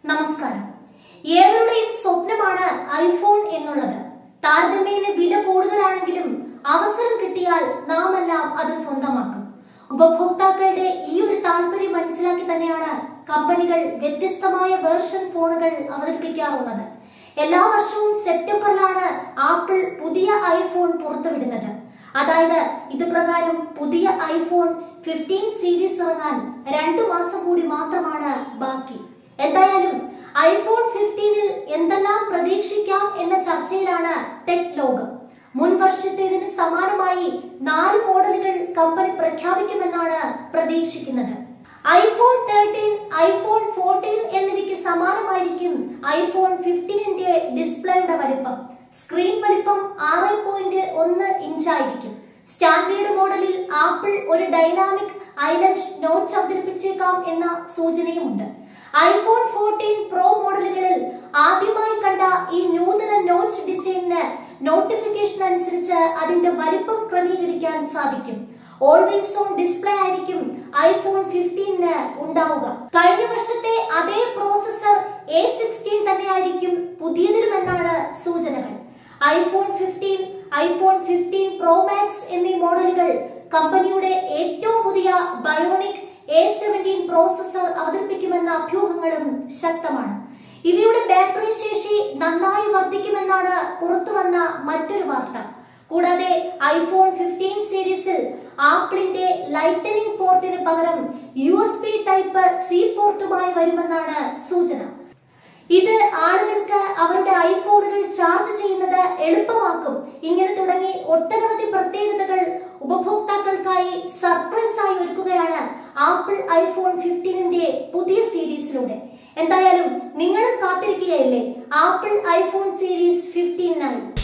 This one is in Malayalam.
നമസ്കാരം ഏവരുടെയും സ്വപ്നമാണ് ഐഫോൺ എന്നുള്ളത് താരതമ്യേന വില കൂടുതലാണെങ്കിലും അവസരം കിട്ടിയാൽ നാം എല്ലാം അത് സ്വന്തമാക്കും ഉപഭോക്താക്കളുടെ ഈ ഒരു താല്പര്യം മനസ്സിലാക്കി തന്നെയാണ് കമ്പനികൾ വ്യത്യസ്തമായ വേർഷൻ ഫോണുകൾ അവതരിപ്പിക്കാറുള്ളത് എല്ലാ വർഷവും സെപ്റ്റംബറിലാണ് ആപ്പിൾ പുതിയ ഐഫോൺ പുറത്തുവിടുന്നത് അതായത് ഇതുപ്രകാരം പുതിയ ഐഫോൺ ഫിഫ്റ്റീൻ സീരീസ് ഇറങ്ങാൻ രണ്ടു മാസം കൂടി മാത്രമാണ് ബാക്കി എന്തായാലും ഐഫോൺ ഫിഫ്റ്റീനിൽ എന്തെല്ലാം പ്രതീക്ഷിക്കാം എന്ന ചർച്ചയിലാണ് ടെക് ലോകം മുൻ വർഷത്തേതിന് സമാനമായി നാല് മോഡലുകൾ കമ്പനി പ്രഖ്യാപിക്കുമെന്നാണ് പ്രതീക്ഷിക്കുന്നത് ഐഫോൺ തേർട്ടീൻ ഐഫോൺ ഫോർട്ടീൻ എന്നിവയ്ക്ക് സമാനമായിരിക്കും ഐഫോൺ ഫിഫ്റ്റീനിന്റെ ഡിസ്പ്ലേയുടെ വലിപ്പം സ്ക്രീൻ വലിപ്പം ആറ് പോയിന്റ് ഒന്ന് ഇഞ്ചായിരിക്കും സ്റ്റാൻഡേർഡ് മോഡലിൽ ആപ്പിൾ ഒരു ഡൈനാമിക് ഐലൻഡ് നോച്ച് അവതരിപ്പിച്ചേക്കാം എന്ന സൂചനയുമുണ്ട് ഐഫോൺ ഫോർട്ടീൻ പ്രോ മോഡലുകളിൽ ആദ്യമായി കണ്ട ഈ നൂതന നോച്ച് ഡിസൈനിന് നോട്ടിഫിക്കേഷൻ അനുസരിച്ച് അതിന്റെ വലിപ്പം ക്രമീകരിക്കാൻ സാധിക്കും ഓൾവേസ് ഓൺ ഡിസ്പ്ലേ ആയിരിക്കും ഐഫോൺ ഫിഫ്റ്റീന് ഉണ്ടാവുക കഴിഞ്ഞ വർഷത്തെ അതേ പ്രോസസർ എ സിക്സ്റ്റീൻ തന്നെയായിരിക്കും പുതിയതിലുമെന്നാണ് സൂചനകൾ iPhone fifteen iPhone fifteen pro max എന്നീ മോഡലുകൾ കമ്പനിയുടെ ഏറ്റവും പുതിയ ബയോണിക് എ സെവൻറ്റീൻ പ്രോസസർ അവതരിപ്പിക്കുമെന്ന അഭ്യൂഹങ്ങളും ശക്തമാണ് ഇവയുടെ ബാറ്ററി ശേഷി നന്നായി വർദ്ധിക്കുമെന്നാണ് പുറത്തുവന്ന മറ്റൊരു വാർത്ത കൂടാതെ ഐഫോൺ ഫിഫ്റ്റീൻ സീരീസിൽ ആപ്പിളിന്റെ ലൈറ്റനിങ് പോർട്ടിന് പകരം U S B type C പോർട്ടുമായി വരുമെന്നാണ് സൂചന ഇത് ആളുകൾക്ക് അവരുടെ ഐഫോണുകൾ ചാർജ് ചെയ്യുന്നത് എളുപ്പമാക്കും ഇങ്ങനെ തുടങ്ങി ഒട്ടനവധി പ്രത്യേകതകൾ ഉപഭോക്താക്കൾക്കായി സർപ്രൈസ് ആയി ഒരുക്കുകയാണ് ആപ്പിൾ ഐഫോൺ ഫിഫ്റ്റീനിന്റെ പുതിയ സീരീസിലൂടെ എന്തായാലും നിങ്ങളും കാത്തിരിക്കുകയല്ലേ ആപ്പിൾ ഐഫോൺ സീരീസ് ഫിഫ്റ്റീനായി